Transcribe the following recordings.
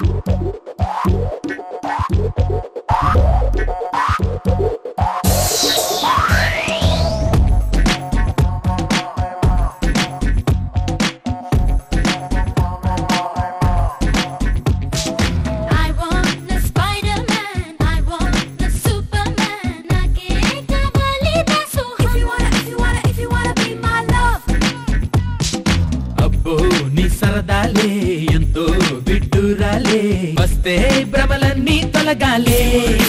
I want the Spider-Man. I want the Superman. నాకే కావాలి Dasu. If you wanna, if you wanna, if you wanna be my love. అబ్బో నీ సరదాలే ఎంతో విడ్డూరాలే వస్తే భ్రమలన్నీ తొలగాలే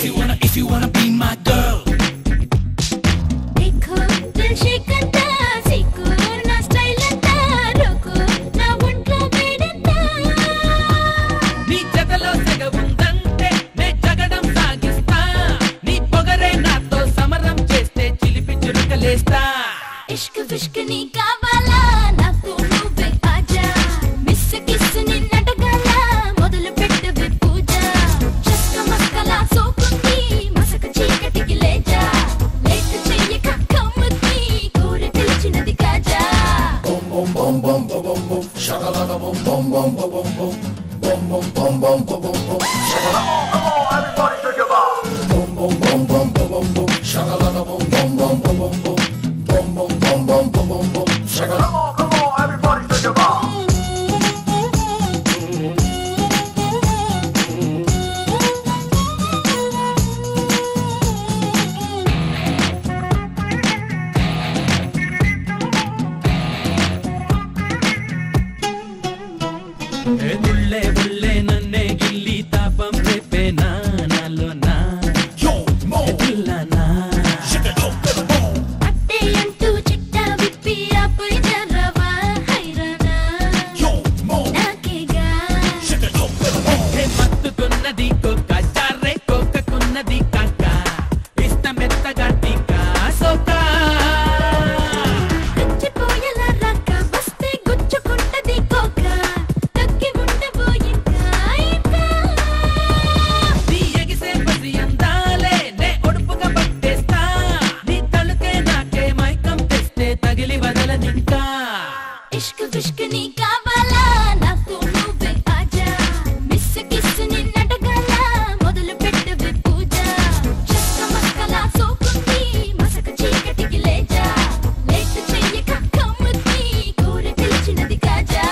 देखो दिल शेकता, सीखो నా style అంతా. రోకో నా ఒంట్లో వేడంతా. నీ జతలో సెగ ఉందంటే నే జగడం సాగిస్తా నీ పొగరే నాతో సమరం చేస్తే చిలిపి చురుకలేస్తా ఇష్క్ విష్క్ నీ కావాలా నాకు నువ్వే ఆజా మిస్ కిస్ నిన్నటగల మొదలు పెట్టవే పూజ చక్క మక్కల సోకుంది మసక చీకటికి లేజా లేట్ చెయ్యక కమ్ముద్ది కోరి పిలిచినది కాజా ఏ ఉళ్ళే ఉళ్ళే నన్నే గిల్లి తాపం రేపేనా నాలో నా ఎదుల్లానా అట్టే అంటూ చిట్టా విప్పి ఆపై జర్రవా హైరానా నాకేగా ఏ మత్తుకున్నది కోక చారే కోకకున్నది కాక ఇష్టమెత్తగా టీకా సోకా తెచ్చిపోయేలా రాక వస్తే గుచ్చుకుంటది కోక తగ్గి ఉండబోయింకా ఇంకా నీ ఎగిసే పసి అందాలే నే ఒడుపుగా పట్టేస్తా నీ తలుకే నాకే మైకం తెస్తే తగిలి వదలనింకా ఇష్క్ విష్క్ నీ కావాలా నాకు నువ్వే ఆజా మిస్ కిస్ నిన్నటగల మొదలు పెట్టవే పూజ చక్క మక్కల సోకుంది మసక చీకటికి లేజా లేట్ చెయ్యక కమ్ముద్ది కోరి పిలిచినది కాజా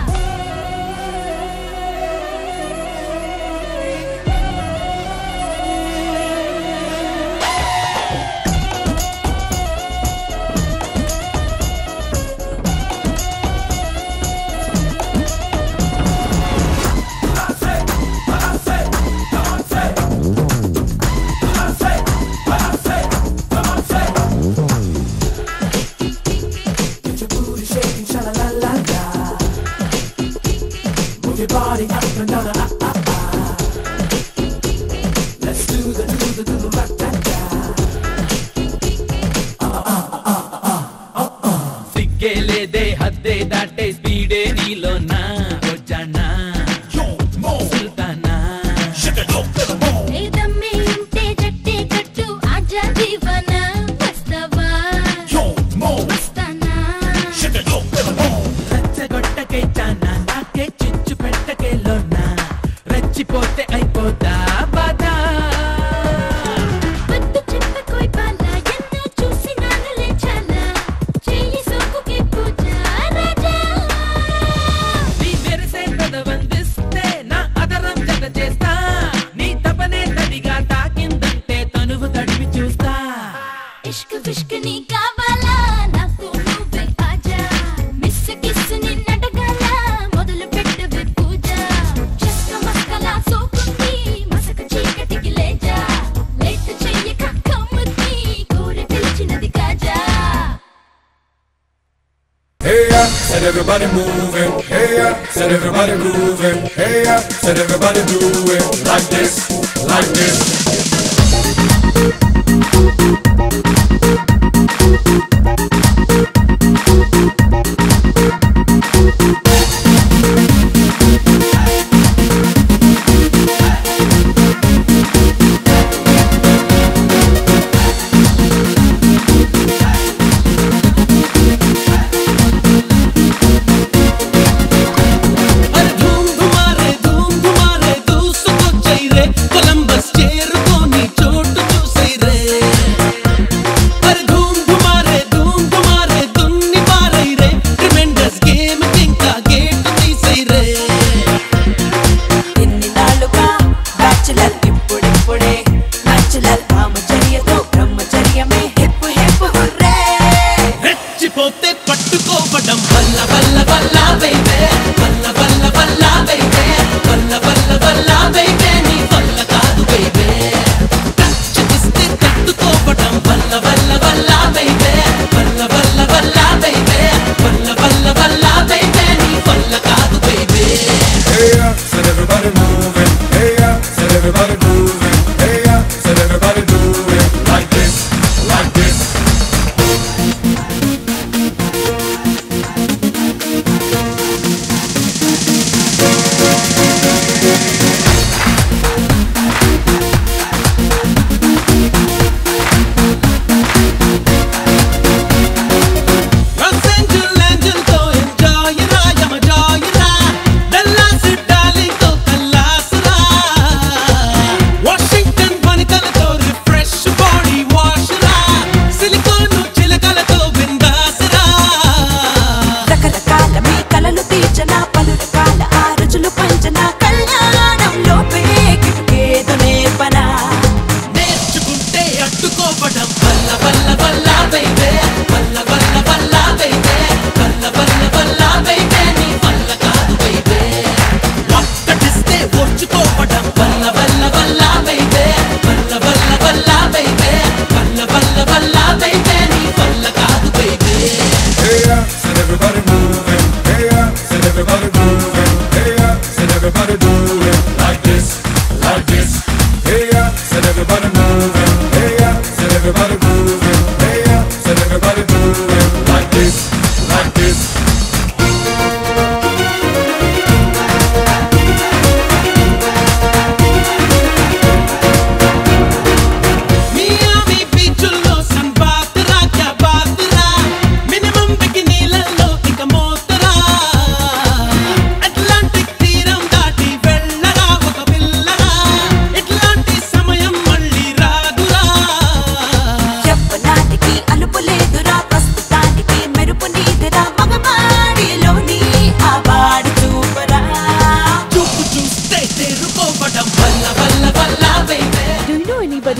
సిగ్గే లేదే హద్దే దాటే స్పీడే నీలో నా వచ్చానా సుల్తానా ఏదమ్మే ఉంటే జట్టే కట్టు ఆజా దీవన వస్తావా వస్తానా రచ్చగొట్టకే చానా నాకే చిచ్చు పెట్టకే లోనా రెచ్చిపోతే అయిపోతా బాధా వద్దు చెప్పకోయ్ బాలా ఎన్నో చూసినానులే చాలా చెయ్యి సోకుకే పూజ రాజా నీ మెరిసే పెదవందిస్తే నా అదరం జత చేస్తా నీ తపనే తడిగా తాకిందంటే తనువు తడివి చూస్తా ఇష్క్ విష్క్ నీ కావాలా నాకు నువ్వే ఆజా మిస్ కిస్ నిన్నటగల మొదలు పెట్టవే పూజ చక్క మక్కల సోకుంది మసక చీకటికి లేజా లేట్ చెయ్యక కమ్ముద్ది కోరి పిలిచినది కాజా Hey ya, said everybody moving. Hey ya, said everybody grooving. Hey ya, said everybody do it like this, like this. అరే ధూమ్ ధుమారే ధూమ్ ధుమారే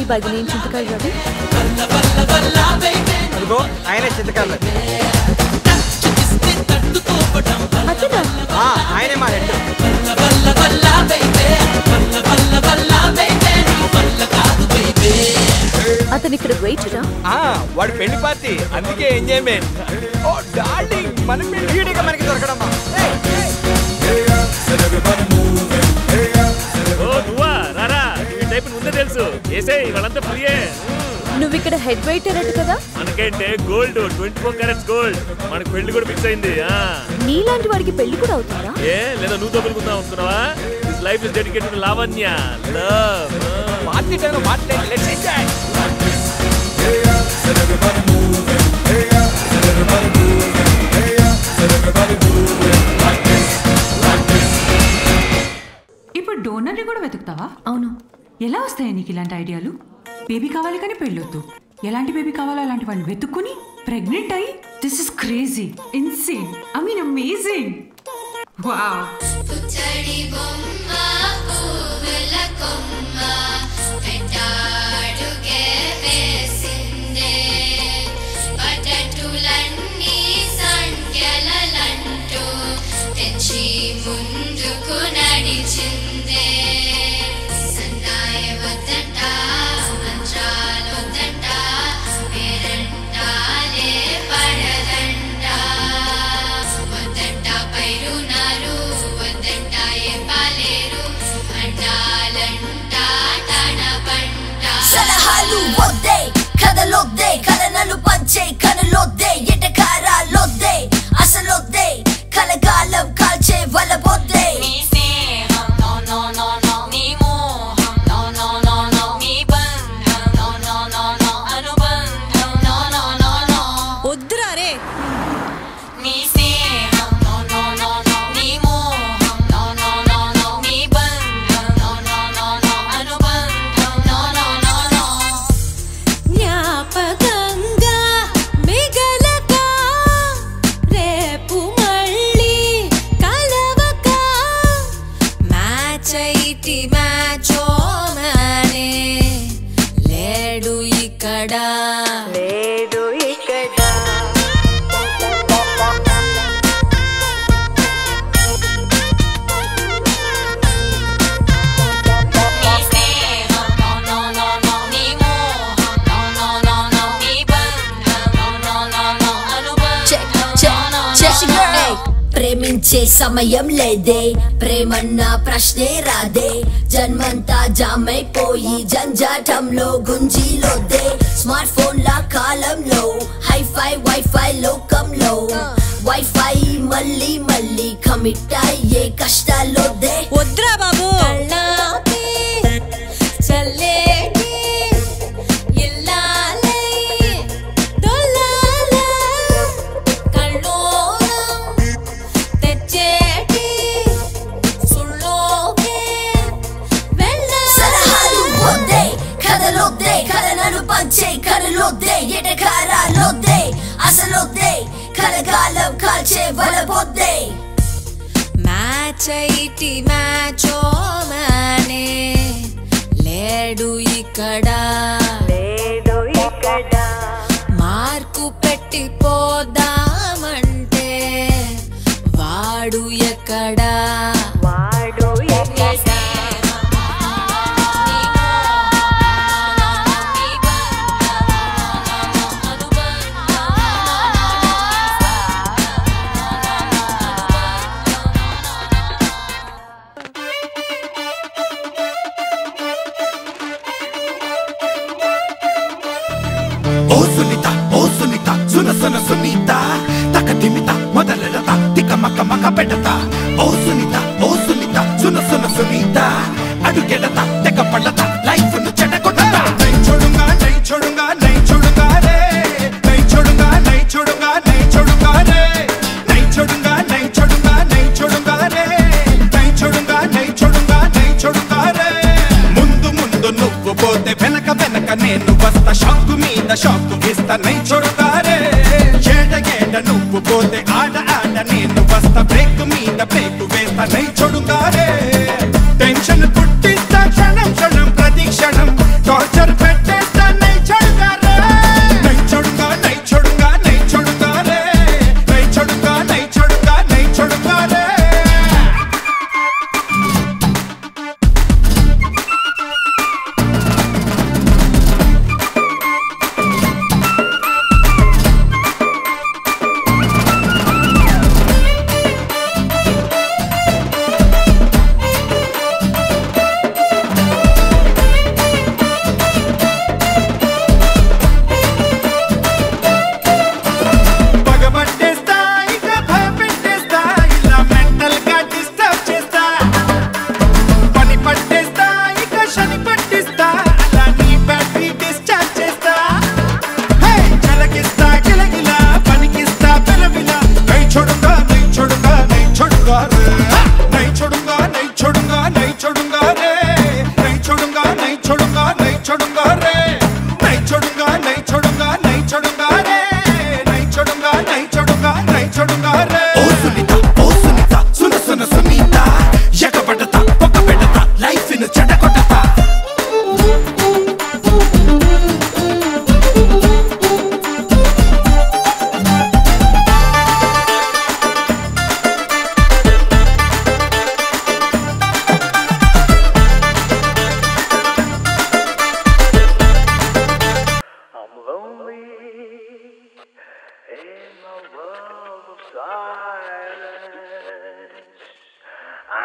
బ్యాగ్ నేను చింతకాయలు రవి ఇదిగో ఆయనే చింతకాయలు అతనా ఆ, ఆయనే మా హెడ్ అతను ఇక్కడ వెయిటరా ఆ, వాడి పెళ్లి పార్టీ అందుకే ఎంజాయ్మెంట్ ఓ డార్లింగ్ మన పెళ్లి వీడిగా మనకి దొరకడమ్మా ఏయ్, ఏయ్. Hey ya, said everybody moving. Hey ya, said ఓ నువ్వా రారా ఈ టైప్ ముందే తెలుసు ఏసే వాళ్ళంతా ఫ్రీయే నువ్వు ఇక్కడ హెడ్ వెయిటర్ అటు కదా మనకంటే gold twenty four carats gold మనకు పెళ్లి కూడా ఫిక్స్ అయింది ఆ నీలాంటి వాడికి పెళ్లి కూడా అవుతుందా ఏ లేదా నువ్వు తగులుకుందాం అనుకున్నావా this life is dedicated Lavanya love party టైంలో మాట్లాడి let's enjoy Hey ya, said everybody moving. Hey ya, said everybody moving. Hey ya, said everybody moving. Like this, like this. ఇప్పుడు డోనర్ని కూడా వెతుకుతావా అవును ఎలా వస్తాయి నీకు ఇలాంటి ఐడియాలు బేబీ కావాలి కానీ పెళ్ళొద్దు ఎలాంటి బేబీ కావాలో అలాంటి వాళ్ళు వెతుక్కుని ప్రెగ్నెంట్ అయ్యి this is crazy insane I mean amazing wow పుచ్చడి బొమ్మ పువ్వుల కొమ్మ పెట్టాడుగే వేసిందే పటటులన్నీ సంఖ్యలంటూ తెచ్చి ముందుకు నడిచిందే సన్నాయ వద్దంట మంత్రాలొద్దంట పేరంటాలే పడదంట వద్దంట పైరునారు వద్దంట ఏ పాలేరు అంటాలంట తన పంట సలహాలు వద్దే కథలొద్దే కలనలు పంచే కనులొద్దే ఎటకారాలొద్దే అసలొద్దే కలగాలం కాల్చే వలబొద్దే నీ స్నేహం నో నో నో నో నీ మోహం నో నో నో నో నీ బంధం నో నో నో నో అనుబంధం నో నో నో నో వద్దురా రే నీ స్నేహం నో నో నో నో నీ మోహం నో నో నో నో నీ బంధం నో నో నో నో అనుబంధం నో నో నో నో జ్ఞాపకంగా మిగలక రేపు మళ్ళీ కలవక మ్యాచ్ అయితే మ్యాచో మానే లేడు ఇక్కడ లేడు ఇక్కడ నీ స్నేహం నో నో నో నో నీ మోహం నో నో నో నో నీ బంధం no no no no check అనుబంధం check no no check no no ఏయ్, ప్రేమించే సమయం లేదే ప్రేమన్న ప్రశ్నే రాదే జన్మంతా జామైపోయి జంజాటంలో గుంజీలోదే స్మార్ట్ ఫోన్ల కాలంలో హైఫై వైఫై లోకంలో వైఫై మళ్ళీ మళ్ళీ కమిట్ అయ్యే కష్టాల్లోదే వద్దురా బాబు కళ్ళాపి చల్లేటి ఇల్లాలై దొల్లాల కళ్ళోరం తెచ్చేటి సుళ్ళోకే సలహాలు వెళ్ళాలి వద్దే కథలొద్దే కథలను పంచే కనులొద్దే ఎటకారాలొద్దే అసలొద్దే కలగాలం కాల్చే వలబొద్దే మ్యాచ్ అయితే మ్యాచో మానే లేడు ఇక్కడ లేడు ఇక్కడ మార్కు పెట్టి పోదామంటే వాడు ఎక్కడా వాడు ఎక్కడా ఓ సునీత ఓ సునీత సున సున సునీత తక తిమిత మొదలెడత తిక మక మక పెడత ఓ సునీత ఓ సునీత సున సున సునీత అడుగెడత తెగ పడత లైఫ్ ను చెడగొడత నై చూడుగా నై చూడుగా నై చూడుగా రే నై చూడుగా నై చూడుగా నై చూడుగా రే నై చూడుగా నై చూడుగా నై చూడుగా రే నై చూడుగా నై చూడుగా నై చూడుగా రే ముందు ముందు నువ్వు పోతే వెనక వెనక నేను వస్తా షాకు మీద షాకు ఇస్తా నై చూడుగారే ఏడ ఏడ నువ్వు పోతే ఆడ ఆడ నేను వస్తా బ్రేక్ మీద బ్రేక్ వేస్తా నై చూడుగారే టెన్షన్ పుట్టిస్తా క్షణం క్షణం ప్రతి క్షణం టార్చర్ పెట్ట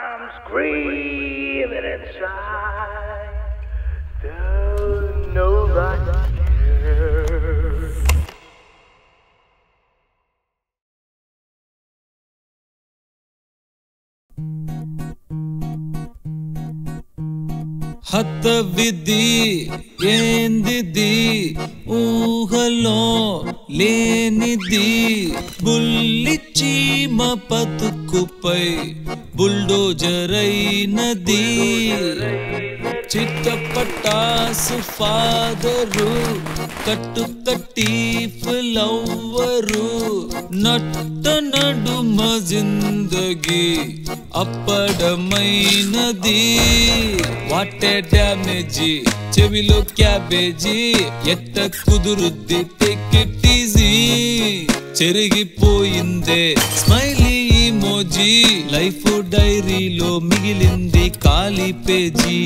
I'm screaming inside. Don't nobody care. హతవిధి ఏందిది ఊహలో లేనిది బుల్లి చీమ బతుకుపై బుల్డోజరైనది చిట్టపటాసు ఫాదరు కట్టు కట్టి ఫ్లవరు నట్ట నడుమ జిందగి అప్పడమైనది వాటే డ్యామేజీ చెవిలో క్యాబేజీ ఎట్ట కుదురుద్ది టెక్ ఈజీ చెరిగిపోయిందే స్మైలీ మోజీ లైఫ్ డైరీలో మిగిలింది ఖాళీ పేజీ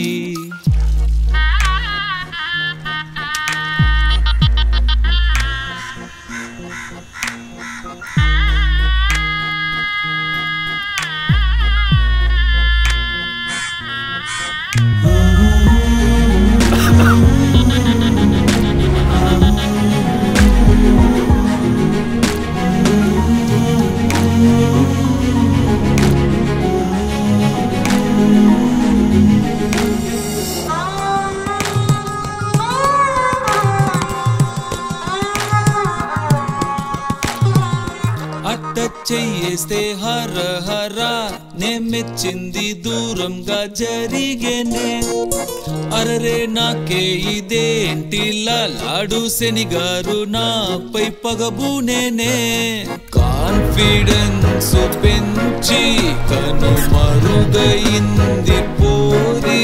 అట్ట చెయ్యేస్తే హర హర నే మెచ్చింది దూరంగా జరిగేనే అరరే నాకే ఇదేంటి లాడు శనిగారు నాపై పగబూనేనే కాన్ఫిడెన్స్ పెంచి కను మరుగైంది పోరి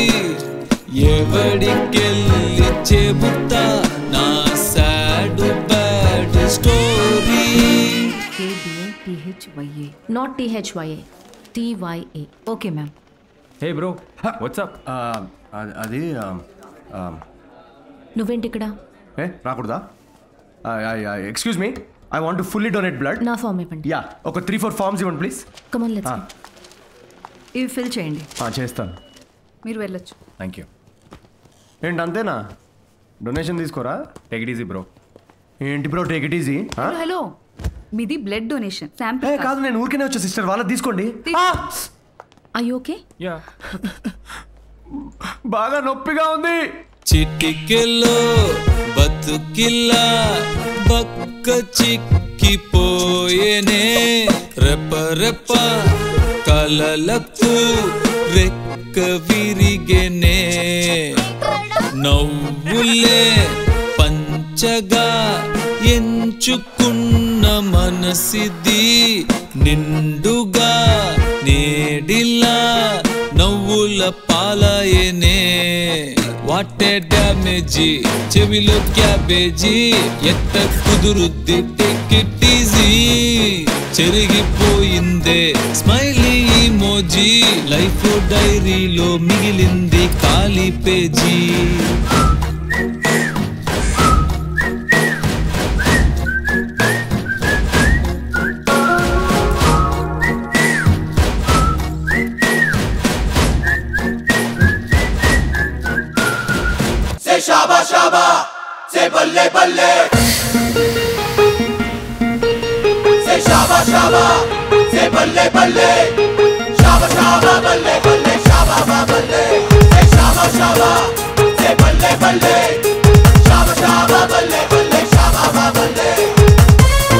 ఎవడికెళ్ళి చెబుతా నా సాడ్ బ్యాడ్ స్టోరీ కేబిఐటిహెచ్వైఏ నాట్ టిహెచ్వైఏ టివైఏ okay ma'am hey bro what's up అది నువ్వేంటి ఇక్కడ ఏ రాకూడదా excuse me I want to fully donate blood నా ఫామ్ ఇవ్వండి యా ఒక త్రీ ఫోర్ ఫార్మ్స్ ఇవ్వండి ప్లీజ్ కమన్ లెట్స్ ఇవి ఫిల్ చేయండి చేస్తాను మీరు వెళ్ళొచ్చు థ్యాంక్ యూ ఏంటి అంతేనా డొనేషన్ తీసుకోరా టేక్ ఇట్ ఈజీ బ్రో ఏంటి bro take it easy hello మీది బ్లడ్ డొనేషన్ శాంపిల్ కాదు నేను ఊరికేనే వచ్చా సిస్టర్ వాళ్ళది తీసుకోండి ఐ ఓకే యా బాగా నొప్పిగా ఉంది చిటికెలో బతుకిల్లా బక్క చిక్కిపోయేనే రెప రెప కలలకు రెక్క విరిగేనే నవ్వులే పంచగా ఎంచుకున్న మనసిది నిండుగా నేడిలా నవ్వుల పాలయనే వాటే డ్యామేజీ చెవిలో క్యాబేజీ ఎట్ట కుదురుద్ది టెక్ ఈజీ చెరిగిపోయిందే స్మైలీ మోజీ లైఫ్ డైరీలో మిగిలింది ఖాళీ page Say shaba shaba, say balle balle. Say shaba shaba, say balle balle. Shaba shaba balle balle, shaba ba balle. Say shaba shaba, say balle balle. Shaba shaba balle balle, shaba ba balle.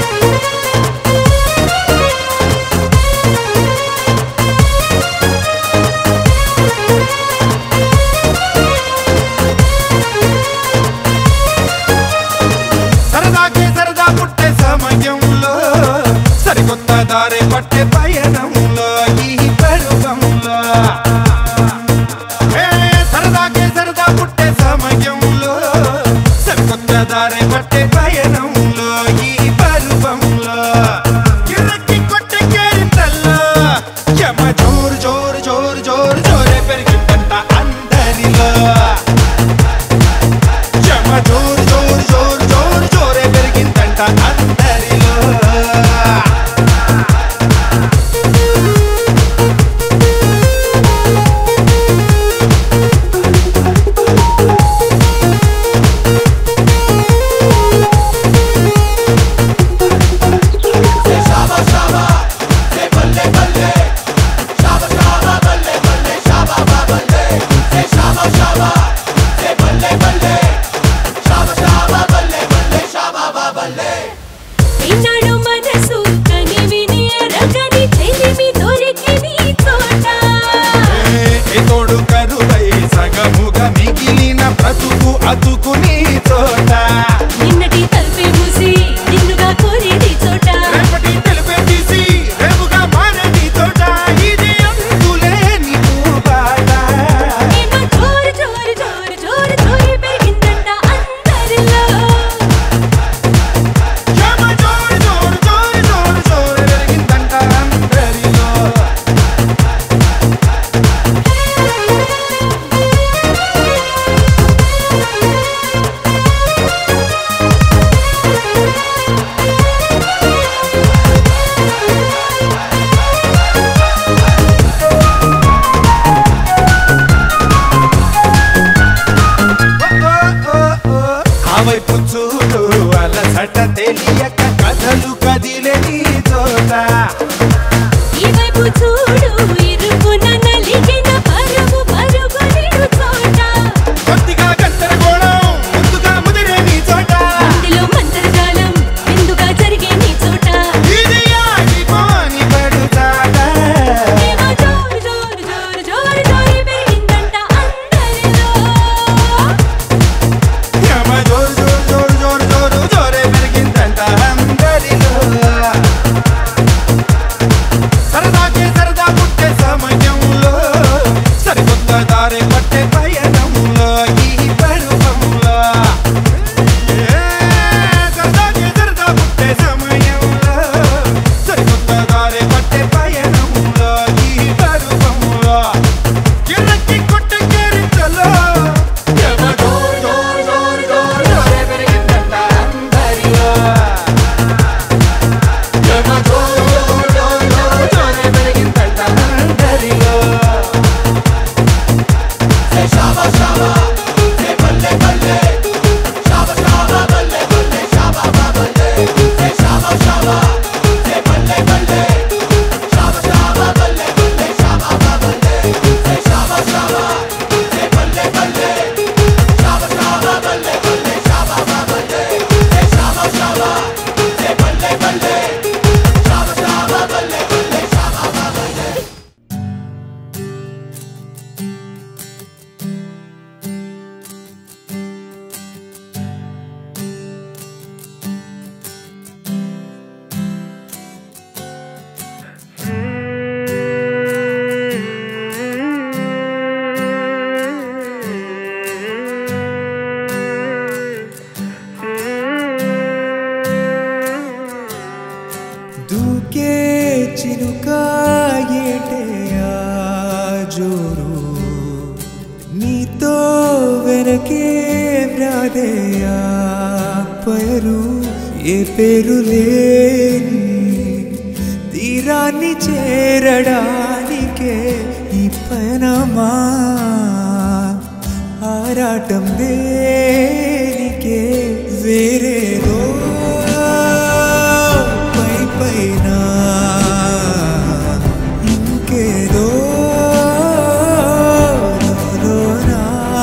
సరదాకే సరదా పుట్టే సమయంలో సరికొత్త దారి పట్టే పయనంలో ఈ పరువంలో ఏ సరదాకే సరదా పుట్టే సమయంలో నీతో వెనకే వ్రాదేయా పయరు ఏ పేరు లేని తీరాన్ని చేరడానికే ఈ పయనమా ఆరాటం దేనికే వేరేదో పై పైన ఇంకేదో లోలోనా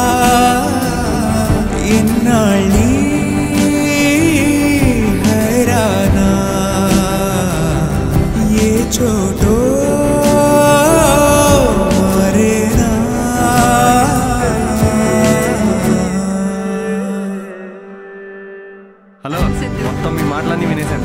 ఎన్నాళ్ళీ హైరానా ఏ చోటో మరేనా హలో మొత్తం మీ మాటలన్నీ వినేశాను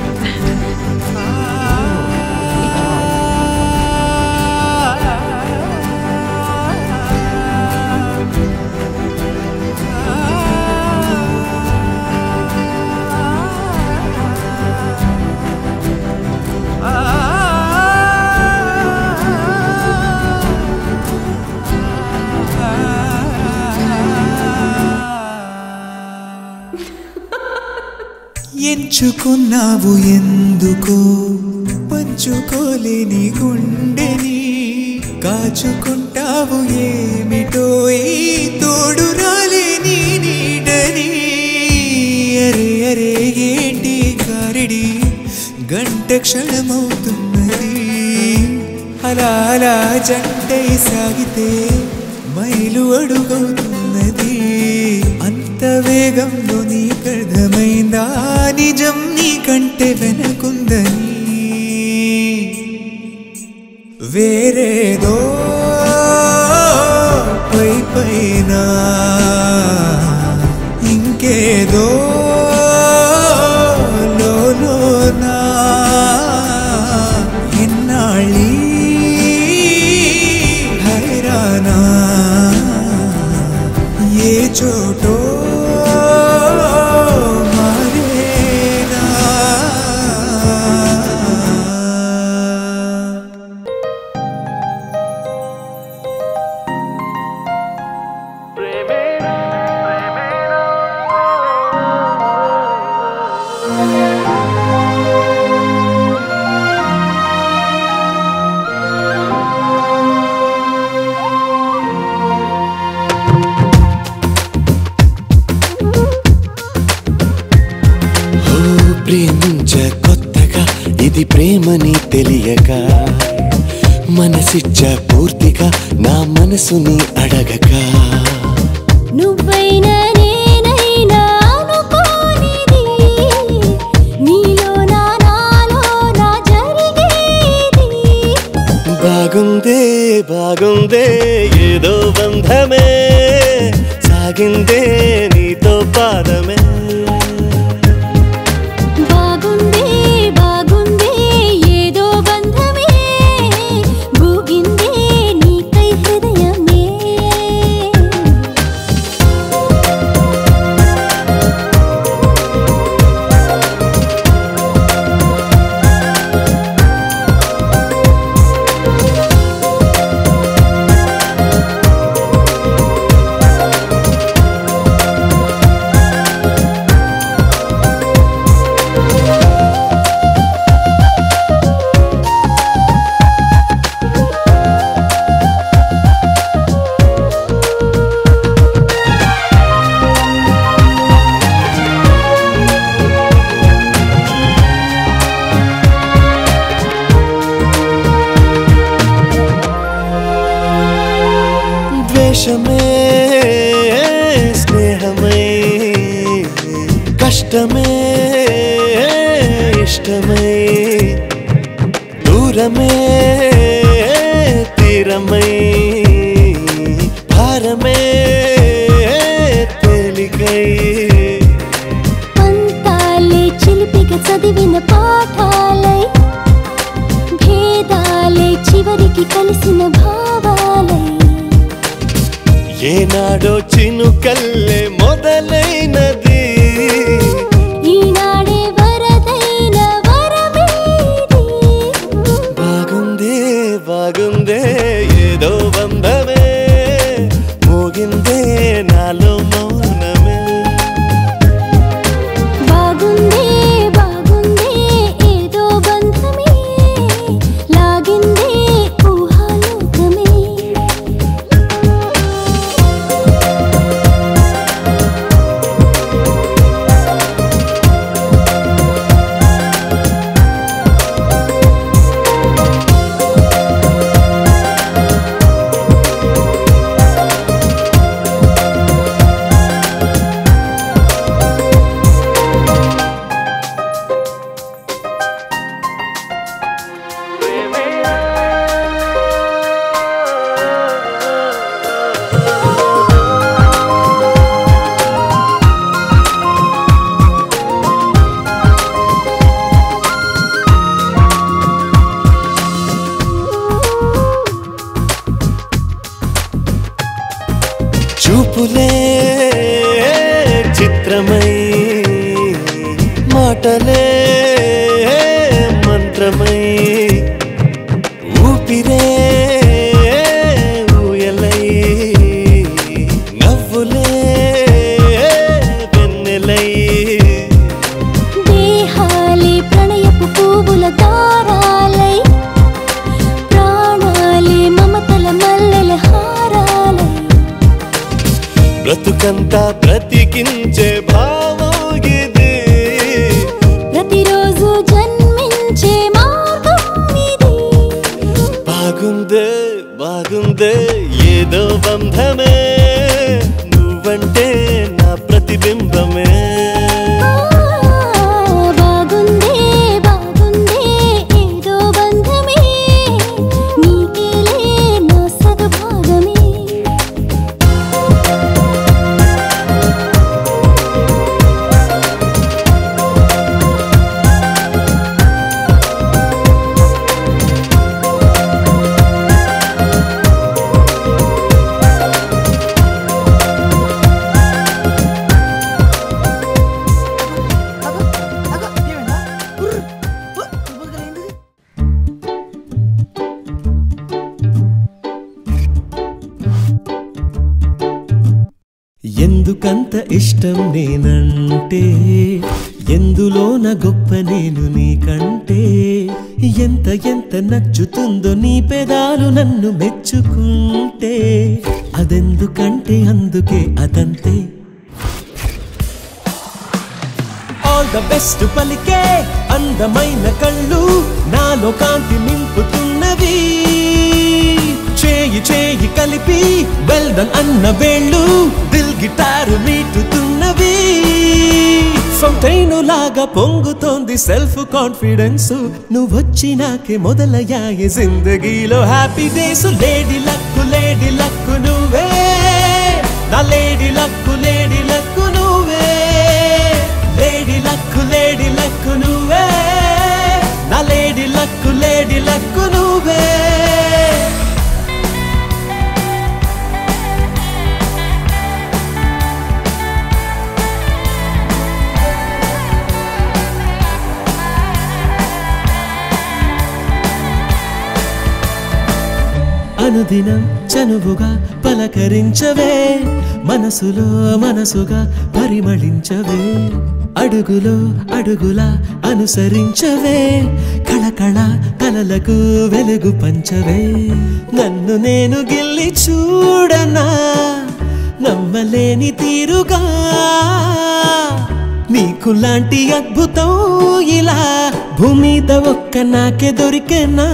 ఎంచుకున్నావు ఎందుకో పంచుకోలేని గుండెని కాచుకుంటావు ఏమిటో ఈ తోడు రాలేని నీడని అరే అరే ఏంటి గారిడి గంట క్షణమవుతున్నది అలా అలా జంటై సాగితే మైలు అడుగవుతున్నది అంత వేగంలో నీకర్థమైందా నిజం నీకంటే వెనకుందని వేరేదో పై పైన ఇంకేదో లోలోనా ఎన్నాళ్ళీ హైరానా ఏ చోటో మారేనా ఓ ప్రేమించ కొత్తగా ఇది ప్రేమని తెలియక మనసిచ్చ పూర్తిగా నా మనసుని అడగక నువ్వైనా నేనైనా అనుకోనిది నీలో నా నాలో నా జరిగేది బాగుందే బాగుందే ఏదో బంధమే సాగిందే నీతో పాదమే బాగుందే బాగుందే ఏదో బంధమే భూగిందే నీకై హృదయమే ద్వేషమే స్నేహమై కష్టమే ఇష్టమై దూరమే తీరమై భారమే తేలికై పంతాలే చిలిపిగా చదివిన పాఠాలై భేదాలే చివరికి కలిసిన భావాలై ఏనాడో చినుకల్లే మొదలైనది ఈనాడే వరదైన వరమేది బాగుందే బాగుందే ఏదో బంధమే మోగిందే చూపులే చిత్రమై మాటలే మంత్రమై ఊపిరే ఊయలై నవ్వులే వెన్నెలై దేహాలే ప్రణయపు పువ్వుల దారాలై ప్రాణాలే మమతల మల్లెల హారాలై బ్రతుకంతా బ్రతికించే భావం ఇది ప్రతిరోజు జన్మించే మార్గం ఇది బాగుందే బాగుందే ఏదో బంధమే నువ్వంటే నా ప్రతిబింబమే బాగుందే బాగుందే ఏదో బంధమే నీకేలే నా సగభాగమే ఎందుకంత ఇష్టం నేనంటే ఎందులోన గొప్ప నేను నీకంటే ఎంత ఎంత నచ్చుతుందో నీ పెదాలు నన్ను మెచ్చుకుంటే అదెందుకంటే అందుకే అదంతే ఆల్ ద బెస్ట్ పలికే అందమైన కళ్ళు నాలో కాంతి నింపుతున్నవి చేయి చేయి కలిపి వెల్డన్ అన్న వేళ్ళు దిల్ గిటారు మీటుతున్నవి ఫౌంటైన్ లాగా పొంగుతోంది సెల్ఫ్ కాన్ఫిడెన్స్ నువ్వొచ్చి నాకే మొదలయ్యాయి జిందగీలో happy days lady luck lady luck నువ్వే నా లేడీ లక్కు లేడీ లక్కు నువ్వే లేడీ లక్కు లేడీ లక్కు నువ్వే నా లేడీ లక్కు లేడీ లక్కు నువ్వే అనుదినం చనువుగా పలకరించవే మనసులో మనసుగా పరిమళించవే అడుగులో అడుగులా అనుసరించవే కళకళ కలలకు వెలుగు పంచవే నన్ను నేను గిల్లి చూడనా నమ్మలేని తీరుగా నీకు లాంటి అద్భుతం ఇలా భూమిద ఒక్క నాకే దొరికెనా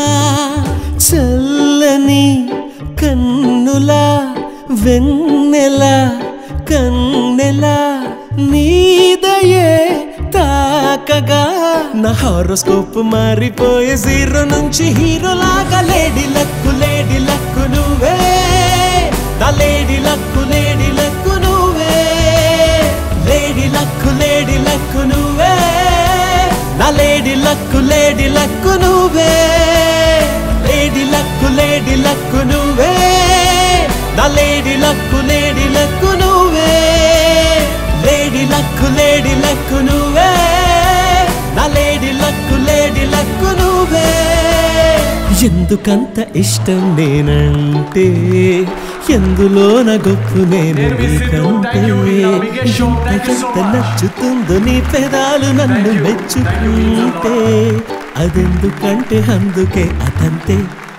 చల్లని కన్నుల వెన్నెల కన్నెల నీదయే తాకగా నా హారోస్కోప్ మారిపోయే జీరో నుంచి హీరో లాగా లేడీ లక్కు లేడీ లక్కు నువ్వే నా లేడీ లక్కు లేడీ లక్కు నువ్వే లేడీ లక్కు లేడీ లక్కు నువ్వే నా లేడీ లక్కు లేడీ లక్కు నువ్వే లేడీ లక్కు లేడీ లక్కు నువ్వే నా లేడీ లక్కు లేడీ లక్కు నువ్వే లేడీ లక్కు లేడీ లక్కు నువ్వే నా లేడీ లక్కు లేడీ లక్కు నువ్వే ఎందుకంత ఇష్టం నేనంటే ఎందులోన గొప్ప నేను నీకంటే ఎంత ఎంత నచ్చుతుందో నీ పెదాలు నన్ను మెచ్చుకుంటే అదెందుకంటే అందుకే అదంతే